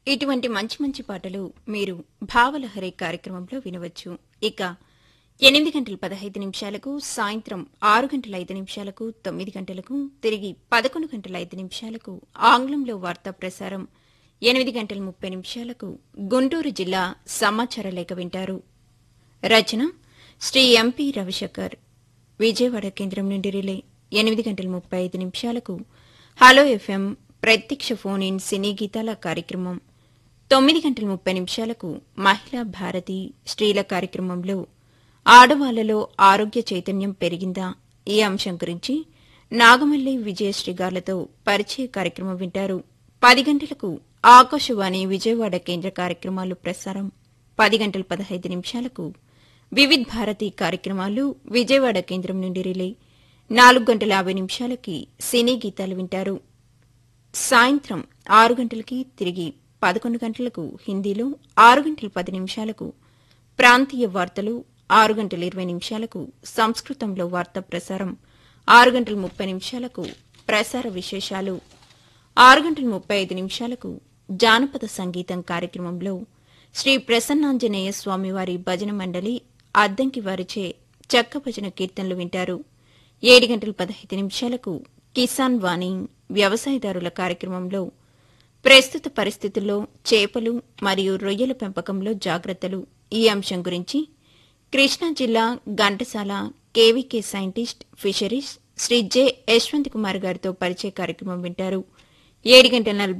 ఇటువంటి మంచి మంచి పాటలు మీరు భావలహరి కార్యక్రమంలో వినవచ్చు ఇక ఎనిమిది గంటల పదహైదు నిమిషాలకు సాయంత్రం ఆరు గంటల ఐదు నిమిషాలకు తొమ్మిది గంటలకు తిరిగి పదకొండు గంటల ఐదు నిమిషాలకు ఆంగ్లంలో వార్తా ప్రసారం ఎనిమిది గంటల ముప్పై నిమిషాలకు గుంటూరు జిల్లా సమాచార లేఖ వింటారు రచన శ్రీ ఎంపీ రవిశంకర్ విజయవాడ కేంద్రం నుండి రిలే ఎనిమిది గంటల ముప్పై ఐదు నిమిషాలకు హలో ఎఫ్ఎం ప్రత్యక్ష ఫోన్ ఇన్ సినీ గీతాల కార్యక్రమం తొమ్మిది గంటల ముప్పై నిమిషాలకు మహిళా భారతి స్త్రీల కార్యక్రమంలో ఆడవాళ్లలో ఆరోగ్య చైతన్యం పెరిగిందా ఈ అంశం గురించి నాగమల్లి విజయశ్రీ గార్లతో పరిచయ కార్యక్రమం వింటారు పది గంటలకు ఆకాశవాణి విజయవాడ కేంద్ర కార్యక్రమాలు ప్రసారం పది గంటల పదహైదు నిమిషాలకు వివిధ్ భారతి కార్యక్రమాలు విజయవాడ కేంద్రం నుండి రిలే నాలుగు గంటల యాభై నిమిషాలకి సినీ గీతాలు వింటారు సాయంత్రం ఆరు గంటలకి తిరిగి పదకొండు గంటలకు హిందీలో ఆరు గంటల పది నిమిషాలకు ప్రాంతీయ వార్తలు ఆరు గంటల ఇరవై నిమిషాలకు సంస్కృతంలో వార్తా ప్రసారం ఆరు గంటల ముప్పై నిమిషాలకు ప్రసార విశేషాలు ఆరు గంటల ముప్పై ఐదు నిమిషాలకు జానపద సంగీతం కార్యక్రమంలో శ్రీ ప్రసన్నాంజనేయ స్వామివారి భజన మండలి అద్దంకి వారిచే చెక్క భజన కీర్తనలు వింటారు ఏడు గంటల పదహైదు నిమిషాలకు కిసాన్ వాణి వ్యవసాయదారుల కార్యక్రమంలో ప్రస్తుత పరిస్థితుల్లో చేపలు మరియు రొయ్యల పెంపకంలో జాగ్రత్తలు ఈ అంశం గురించి కృష్ణా జిల్లా Ghantasala KVK scientist fisheries Sri J Yashwant Kumar గారితో పరిచయ కార్యక్రమం వింటారు ఏడు గంటల నలభై